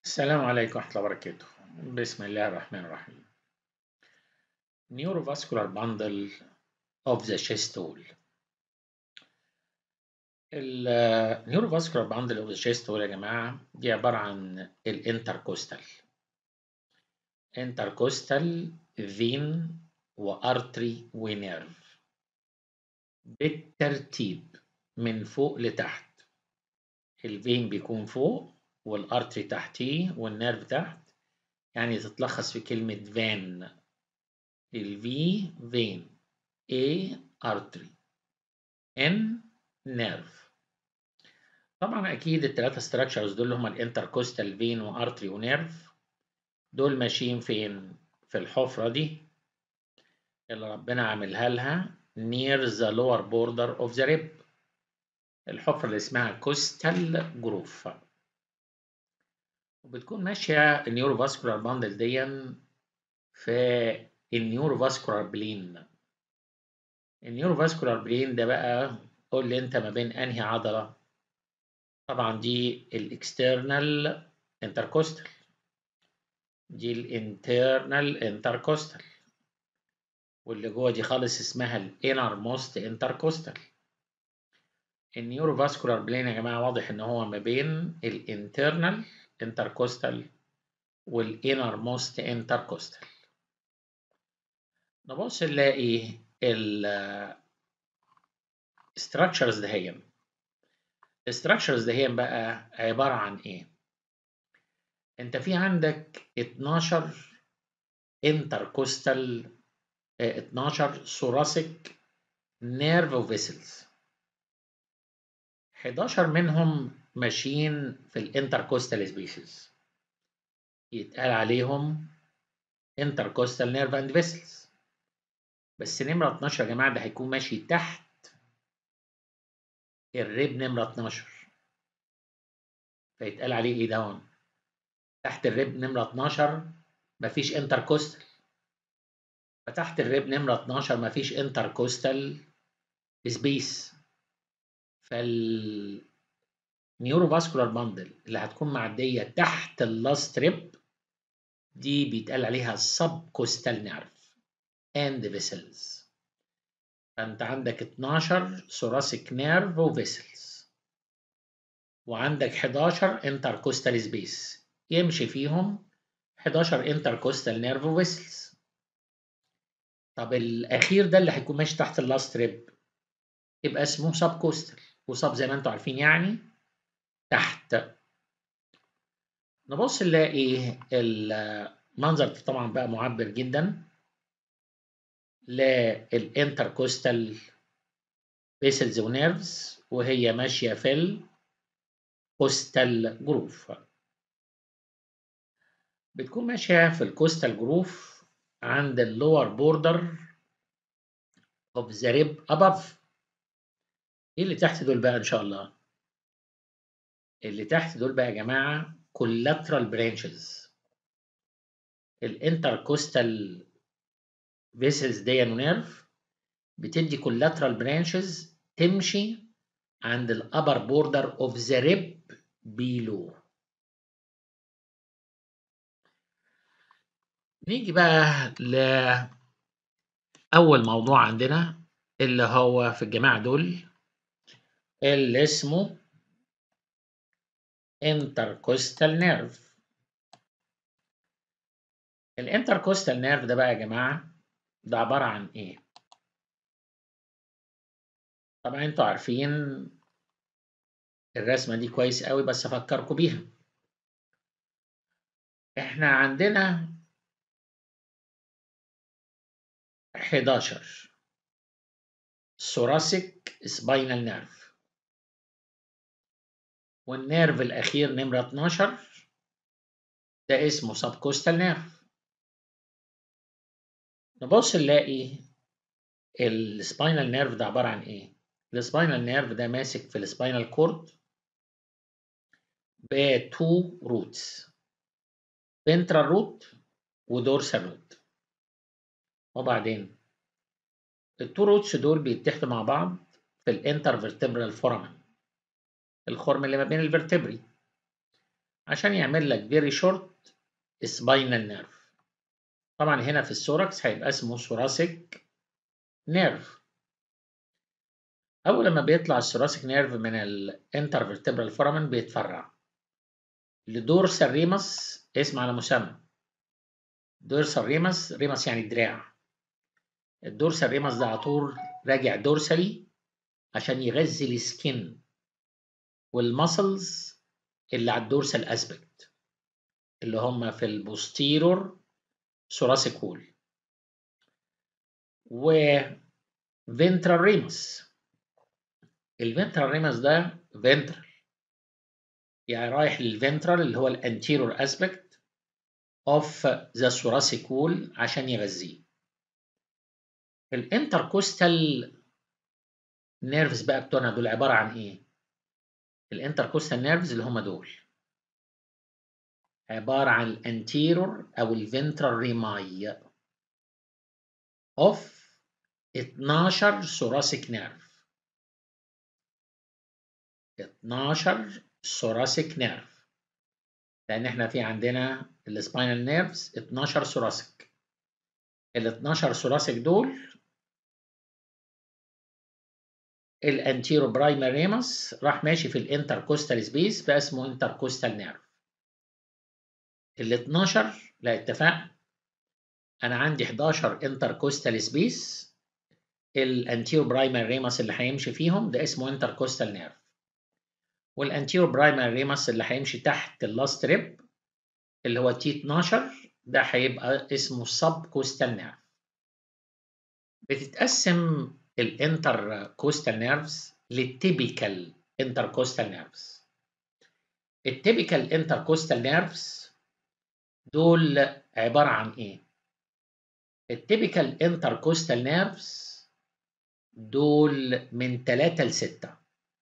السلام عليكم ورحمة الله وبركاته بسم الله الرحمن الرحيم Neurovascular bundle of the chest wall ال Neurovascular bundle of the chest wall يا جماعة دي عبارة عن الانتركوستال انتركوستال فين وارتري ونيرف بالترتيب من فوق لتحت الفين بيكون فوق والارتري تحتيه والنيرف تحت يعني تتلخص في كلمة فان الفي فين A artery N nerve طبعا اكيد الثلاثة ستراكشرز دول هما الانتركوستال فين وارتري ونيرف دول ماشيين فين في الحفرة دي اللي ربنا عاملها لها near the lower border of the rib الحفرة اللي اسمها كوستال جروف وبتكون ماشية النيوروفاسكولار باندل دي في النيوروفاسكولار بلين النيوروفاسكولار بلين ده بقى قول لي انت ما بين انهي عضلة طبعا دي الاكسترنال انتركوستال دي الانترنال انتركوستال واللي جوه دي خالص اسمها الانر موست انتركوستال النيوروفاسكولار بلين يا جماعه واضح ان هو ما بين الانترنال انتركوستال والانر موست انتركوستال نبص نلاقي ال structures دهيا الستراكشرز دهيا بقى عبارة عن ايه؟ انت في عندك 12 انتركوستال 12 ثوراسيك نيرف فيسلز 11 منهم ماشيين في الانتركوستال سبيسز يتقال عليهم انتركوستال نيرف اند فيسلز بس نمرة 12 يا جماعة ده هيكون ماشي تحت الريب نمرة 12 فيتقال عليه ايه دون تحت الريب نمرة 12 مفيش انتركوستال فتحت الريب نمرة 12 مفيش انتركوستال سبيس فال نيوروفاسكولار باندل اللي هتكون معدية تحت اللاست ريب دي بيتقال عليها سب كوستال نيرف اند فيسلز فانت عندك 12 ثوراسيك نيرف وفيسلز وعندك 11 انتركوستال سبيس يمشي فيهم 11 انتركوستال نيرف وفيسلز طب الاخير ده اللي هيكون ماشي تحت اللاست ريب يبقى اسمه سب كوستال وسب زي ما انتم عارفين يعني تحت نبص نلاقي المنظر طبعا بقى معبر جدا للانتركوستال فيسلز ونيرفز وهي ماشيه في الكوستال جروف بتكون ماشيه في الكوستال جروف عند اللور بوردر اوف ذا ريب اباف ايه اللي تحت دول بقى ان شاء الله اللي تحت دول بقى يا جماعه collateral branches الانتركوستال فيسلز دي نيرف بتدي collateral branches تمشي عند الابر بوردر اوف ذا ريب بيلو نيجي بقى لأول موضوع عندنا اللي هو في الجماعة دول اللي اسمه intercostal nerve الانتركوستال نيرف ده بقى يا جماعة ده عبارة عن ايه؟ طبعا انتوا عارفين الرسمة دي كويس قوي بس افكركم بيها احنا عندنا 11 ثوراسيك سباينال نيرف والنيرف الأخير نمرة 12 ده اسمه سبكوستال نيرف نبص نلاقي السباينال نيرف ده عبارة عن إيه؟ السباينال نيرف ده ماسك في السباينال كورد بتو روتس ventral روت ودورسال روت وبعدين التو روتس دول بيتحدوا مع بعض في الانترفيرتبرال فورامن الخرم اللي ما بين الفرتبري عشان يعمل لك very short spinal nerve طبعا هنا في السوركس هيبقى اسمه thoracic nerve أول لما بيطلع الثوراسيك نيرف من الانترفيرتبرال فورامين بيتفرع لدورسال ريمس اسم على مسمى دورسال ريمس ريمس يعني دراع الدورسال ريمس ده على طول راجع دورسالي عشان يغذي السكين والمسلز اللي على الدورسال اسبكت اللي هم في البوستيرور ثوراسيك وول و ventral ريمس الفنترال ريمس ده فنترال يعني رايح للفنترال اللي هو الانتيرور اسبكت اوف ذا thoracic وول عشان يغذيه الانتركوستال نيرفز بقى بتوعنا دول عباره عن ايه الانتركوستال نيرفز اللي هم دول عباره عن الانتيرور او الفنترال ريماي اوف 12 thoracic نيرف 12 thoracic نيرف لان احنا في عندنا السباينال نيرفز 12 ثوراسيك ال 12 ثوراسيك دول الانتيرو برايمر ريمس راح ماشي في الانتركوستال سبيس بقى اسمه انتركوستال نيرف ال 12 لا اتفقنا انا عندي 11 انتركوستال سبيس الانتيرو برايمر ريمس اللي هيمشي فيهم ده اسمه انتركوستال نيرف والانتيرو برايمر ريمس اللي هيمشي تحت اللاست ريب اللي هو تي 12 ده هيبقى اسمه سب كوستال نيرف بتتقسم الانتر كوستال نيرفز للتيبيكال انتر كوستال نيرفز التيبيكال انتر كوستال نيرفز دول عبارة عن ايه؟ التيبيكال انتر كوستال نيرفز دول من 3 ل 6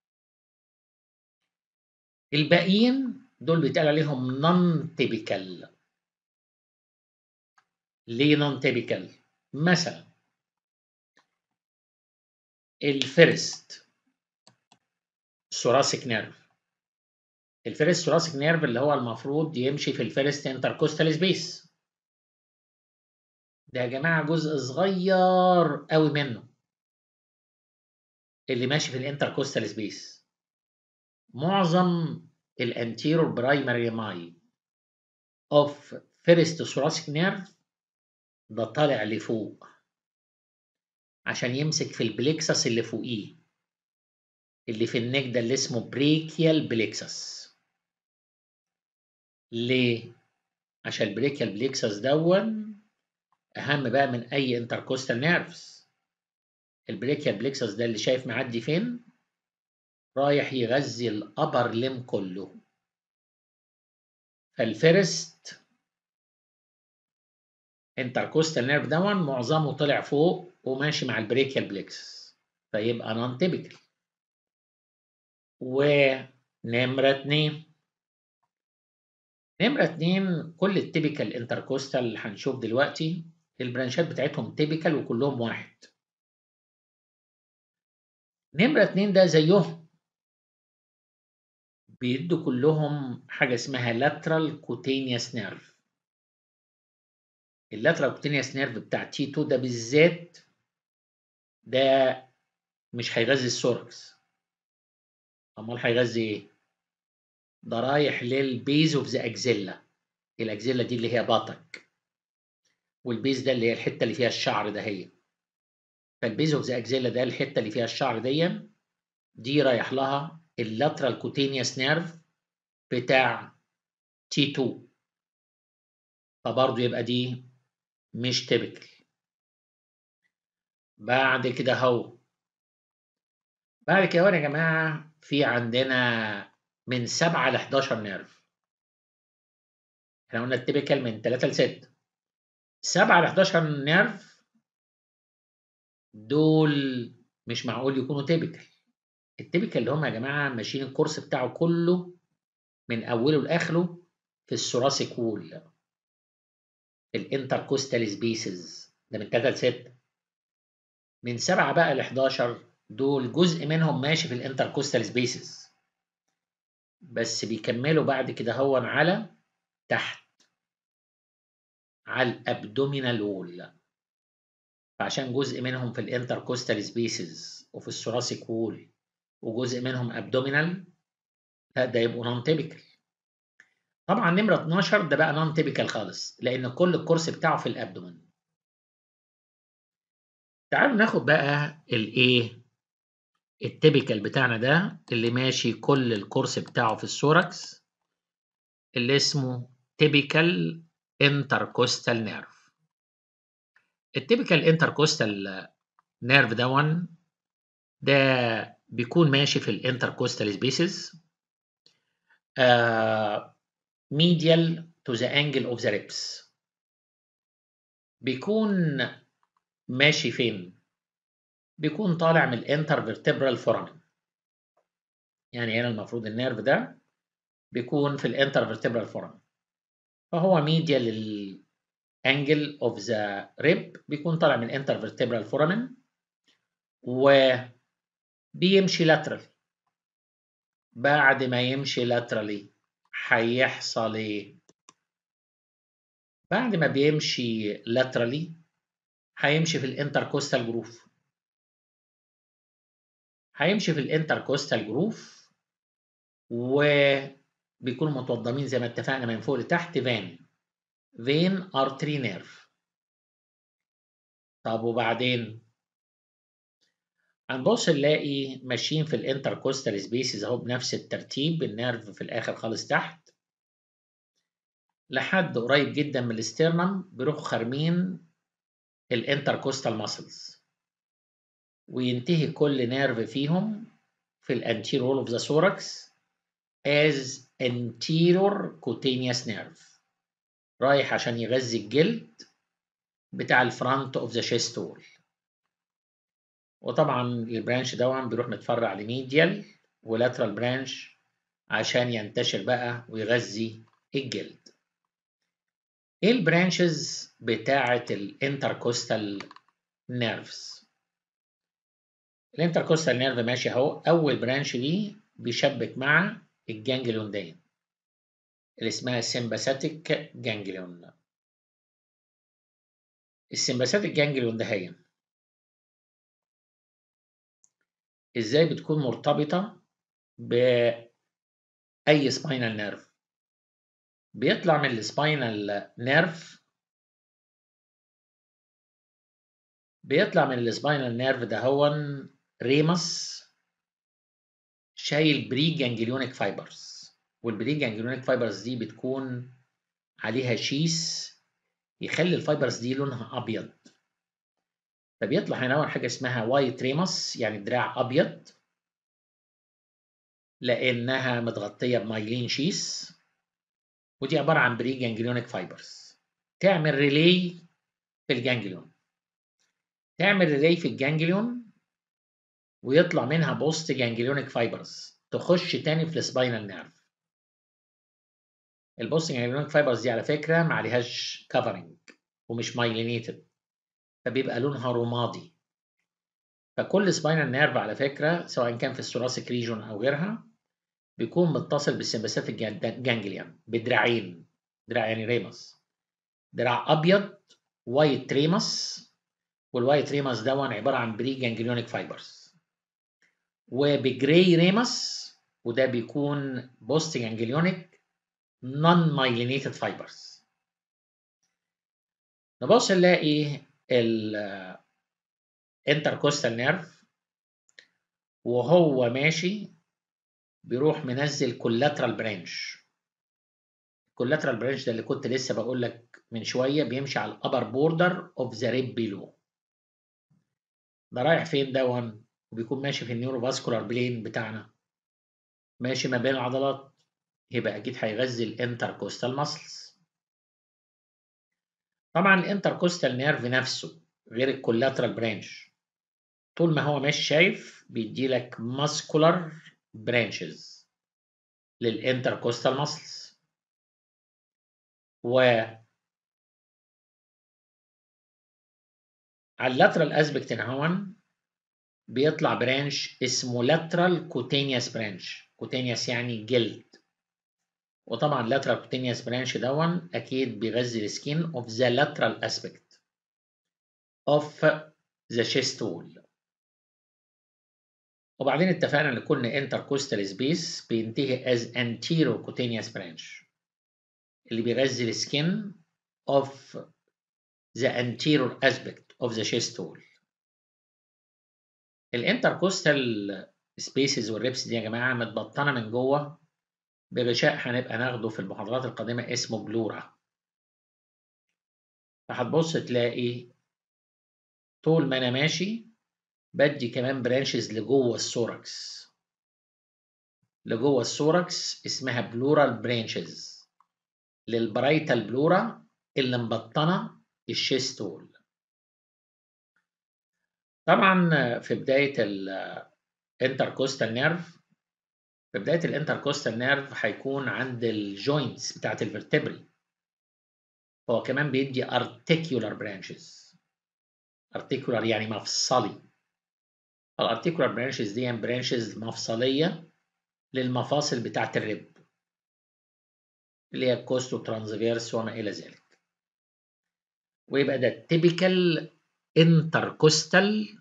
الباقيين دول بيتقال عليهم نون تيبيكال ليه نون تيبيكال مثلا الفيرست ثوراسيك نيرف الفيرست ثوراسيك نيرف اللي هو المفروض يمشي في الفيرست انتركوستال سبيس ده يا جماعه جزء صغير قوي منه اللي ماشي في الانتركوستال سبيس معظم الانتيرور برايمري ماي اوف فيرست ثوراسيك نيرف ده طالع لفوق عشان يمسك في البليكسس اللي فوقيه اللي في النك ده اللي اسمه بريكيال بليكسس ليه؟ عشان البريكيال بليكسس دون اهم بقى من اي انتركوستال نيرفز البريكيال بليكسس ده اللي شايف معدي فين رايح يغذي الابر ليم كله فالفيرست انتركوستال نيرف دون معظمه طلع فوق وماشي مع البريكيال بليكسس فيبقى نون تيبيكال ونمرة اتنين نمرة اتنين كل التيبيكال انتركوستال اللي هنشوف دلوقتي البرانشات بتاعتهم تيبيكال وكلهم واحد نمرة اتنين ده زيهم بيدوا كلهم حاجة اسمها lateral cutaneous nerve اللاترال كوتينيوس نيرف بتاع تي 2 ده بالذات ده مش هيغذي السوركس امال هيغذي ايه ده رايح للبيز اوف ذا اكزيلا الاكزيلا دي اللي هي باطك والبيز ده اللي هي الحته اللي فيها الشعر ده هي فالبيز اوف ذا اكزيلا ده الحته اللي فيها الشعر دي دي رايح لها اللاترال كوتينيوس نيرف بتاع تي 2 فبرضه يبقى دي مش تيبيكال بعد كده هو بعد كده يا جماعة في عندنا من 7 ل 11 نيرف احنا قلنا التيبيكال من 3 ل 6 7 ل 11 نيرف دول مش معقول يكونوا تيبيكال التيبيكال اللي هم يا جماعة ماشيين الكورس بتاعه كله من أوله لآخره في الثوراسيك وول الانتركوستال سبيسز ده من 3 ل 6 من 7 بقى ل 11 دول جزء منهم ماشي في الانتركوستال سبيسز بس بيكملوا بعد كده هو على تحت على الابدومينال وول فعشان جزء منهم في الانتركوستال سبيسز وفي الثوراسيك وول وجزء منهم ابدومينال لا ده يبقوا نون تيبيكال طبعا نمره 12 ده بقى نون تيبيكال خالص لان كل الكورس بتاعه في الابدومين تعالوا ناخد بقى الايه التيبيكال بتاعنا ده اللي ماشي كل الكورس بتاعه في السوركس اللي اسمه تيبيكال انتركوستال نيرف التيبيكال انتركوستال نيرف دون ده بيكون ماشي في الانتركوستال سبيسز ميديال تو ذا انجل اوف ذا ريبس بيكون ماشي فين بيكون طالع من الانترفيرتبرال فورامين يعني هنا المفروض النيرف ده بيكون في الانترفيرتبرال فورامين فهو ميديا للانجل اوف ذا ريب بيكون طالع من الانترفيرتبرال فورامين وبيمشي لاترال بعد ما يمشي لاترالي هيحصل ايه بعد ما بيمشي لاترالي هيمشي في الانتركوستال جروف هيمشي في الانتركوستال جروف وبيكونوا متوضمين زي ما اتفقنا من فوق لتحت فين فين ارتري نيرف طب وبعدين هنبص نلاقي ماشيين في الانتركوستال سبيسز اهو بنفس الترتيب النيرف في الاخر خالص تحت لحد قريب جدا من الاسترنم بيروحوا خارمين الانتركوستال ماسلز وينتهي كل نيرف فيهم في الانتيرور وول اوف ذا thorax as anterior cutaneous nerve رايح عشان يغذي الجلد بتاع الفرونت اوف ذا chest wall وطبعا البرانش ده بيروح متفرع لميديال ولاترال برانش عشان ينتشر بقى ويغذي الجلد ايه البرانشز بتاعه الانتركوستال نيرفز الانتركوستال نيرف ماشي اهو اول برانش دي بيشبك مع الجانجليون دي اللي اسمها سمباثيك جانجليون السمباثيك جانجليون ده هي ازاي بتكون مرتبطه باي سباينال نيرف بيطلع من السباينال نيرف بيطلع من السباينال نيرف ده هو ريمس شايل بري جانجليونيك فايبرز والبري جانجليونيك فايبرز دي بتكون عليها شيس يخلي الفايبرز دي لونها ابيض فبيطلع هنا حاجه اسمها وايت ريمس يعني دراع ابيض لانها متغطيه بمايلين شيس ودي عباره عن بري جانجليونيك فايبرز تعمل ريلي في الجانجليون تعمل ريلي في الجانجليون ويطلع منها بوست جانجليونيك فايبرز تخش تاني في السباينال نيرف البوست جانجليونيك فايبرز دي على فكره ما عليهاش كفرنج ومش مايلينيتد فبيبقى لونها رمادي فكل سباينال نيرف على فكره سواء كان في الثوراسيك ريجون او غيرها بيكون متصل بالسمباثيك جانجليان بدراعين دراع يعني ريمس دراع ابيض وايت ريمس والوايت ريمس دون عباره عن بري جانجليونيك فايبرز وبجراي ريمس وده بيكون بوست جانجليونيك نون مايلينيتد فايبرز نبص نلاقي الانتركوستال نيرف وهو ماشي بيروح منزل كولاترال برانش الكولاترال برانش ده اللي كنت لسه بقول لك من شويه بيمشي على الابر بوردر اوف ذا ريب بيلو ده رايح فين دون وبيكون ماشي في النيوروفاسكولار بلين بتاعنا ماشي ما بين العضلات يبقى اكيد هيغذي الانتركوستال ماسلز طبعا الانتركوستال نيرف نفسه غير الكولاترال برانش طول ما هو ماشي شايف بيدي لك ماسكولار برانشز للانتركوستال ماسلز و على اللاترال اسبكت هون بيطلع برانش اسمه lateral cutaneous branch cutaneous يعني جلد وطبعا lateral cutaneous branch دون اكيد بيغذي السكين of the lateral aspect of the chest wall وبعدين اتفقنا ان كل intercostal space بينتهي as anterior cutaneous branch اللي بيغذي السكين of the anterior aspect of the chest wall الانتركوستال سبيسز والريبس دي يا جماعه متبطنه من جوه بغشاء هنبقى ناخده في المحاضرات القادمه اسمه بلورا فهتبص تلاقي طول ما انا ماشي بدي كمان برانشز لجوه السوركس لجوه السوركس اسمها بلورال برانشز للبرايتال بلورا اللي مبطنه الشيستول طبعا في بدايه الانتركوستال نيرف في بدايه الانتركوستال نيرف هيكون عند الجوينتس بتاعت الفرتبري هو كمان بيدي articular branches articular يعني مفصلي الارتيكولار برانشز دي برانشز مفصليه للمفاصل بتاعت الرب اللي هي الكوست وترانسفيرس وما الى ذلك ويبقى ده التيبيكال intercostal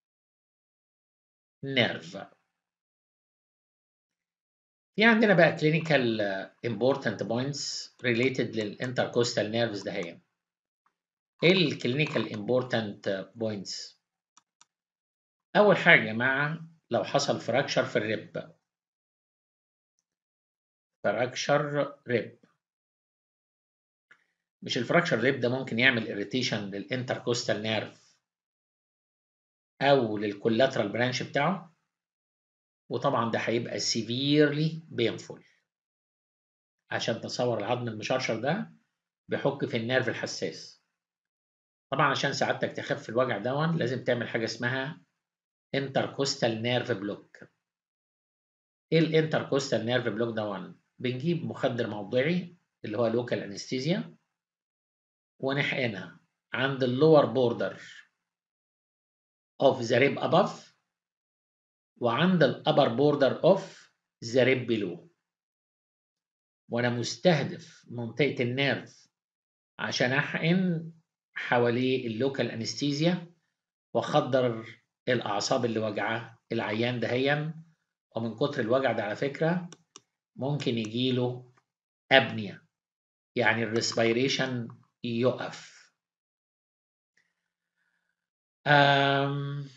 nerve في عندنا بقى clinical important points related للintercostal nerves ده هي ايه الكلينيكال important points اول حاجه يا جماعه لو حصل فراكشر في الرب فراكشر ريب مش الفراكشر ريب ده ممكن يعمل اريتيشن للانتركوستال نيرف او للكولاترال برانش بتاعه وطبعا ده هيبقى سيفيرلي بينفول عشان تصور العظم المشرشر ده بيحك في النيرف الحساس طبعا عشان سعادتك تخف الوجع دون لازم تعمل حاجه اسمها انتركوستال نيرف بلوك ايه الانتركوستال نيرف بلوك دون بنجيب مخدر موضعي اللي هو لوكال انستيزيا ونحقنها عند اللور بوردر of the rib above وعند الابر بوردر of the rib below وانا مستهدف منطقة النيرف عشان احقن حواليه اللوكال انستيزيا واخدر الاعصاب اللي وجعاه العيان دهيا ومن كتر الوجع ده على فكرة ممكن يجيله ابنيا يعني الريسبيريشن يقف أم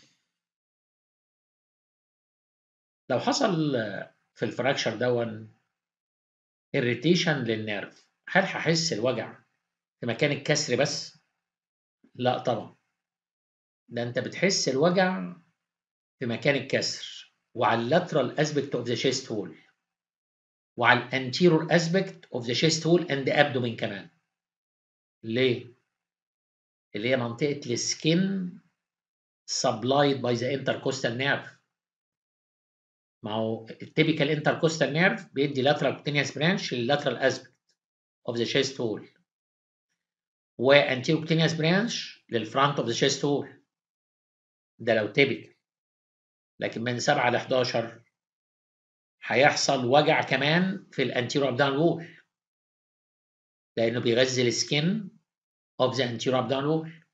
لو حصل في الفراكشر دون irritation للنيرف هل هحس الوجع في مكان الكسر بس؟ لا طبعا ده انت بتحس الوجع في مكان الكسر وعلى اللاترال اسبكت اوف ذا chest wall وعلى الانتيرور اسبكت اوف ذا chest wall اند abdomen كمان ليه؟ اللي هي منطقة السكين supplied by the intercostal nerve ما هو التيبيكال انتركوستال نيرف بيدي lateral cutaneous branch لللاترال اسبكت of the chest wall وانتيرو cutaneous branch للفرونت of the chest wall ده لو تيبيكال لكن من 7 ل 11 هيحصل وجع كمان في الانتيرو ابدان وول لانه بيغذي السكين of the anterior abdominal wall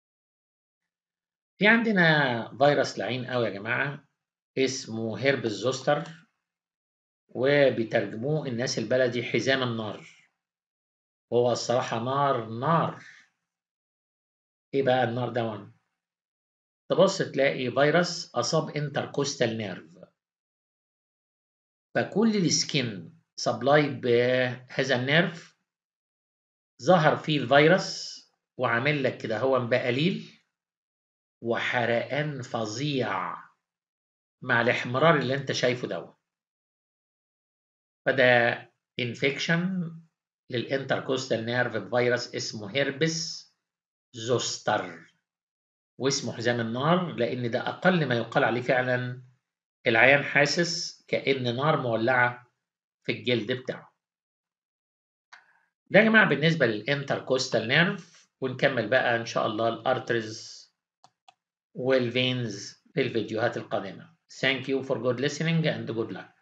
في عندنا فيروس لعين قوي يا جماعه اسمه هيربس زوستر وبيترجموه الناس البلدي حزام النار هو الصراحة نار نار ايه بقى النار ده تبص تلاقي فيروس أصاب انتركوستال نيرف فكل السكين سبلاي بهذا النيرف ظهر فيه الفيروس وعامل لك كده هو بقليل وحرقان فظيع مع الاحمرار اللي انت شايفه دوت فده انفكشن للانتركوستال نيرف بفيروس اسمه هيربس زوستر واسمه حزام النار لان ده اقل ما يقال عليه فعلا العيان حاسس كأن نار مولعة في الجلد بتاعه ده يا جماعة بالنسبة للانتركوستال نيرف ونكمل بقى ان شاء الله الارترز والفينز في الفيديوهات القادمة Thank you for good listening and good luck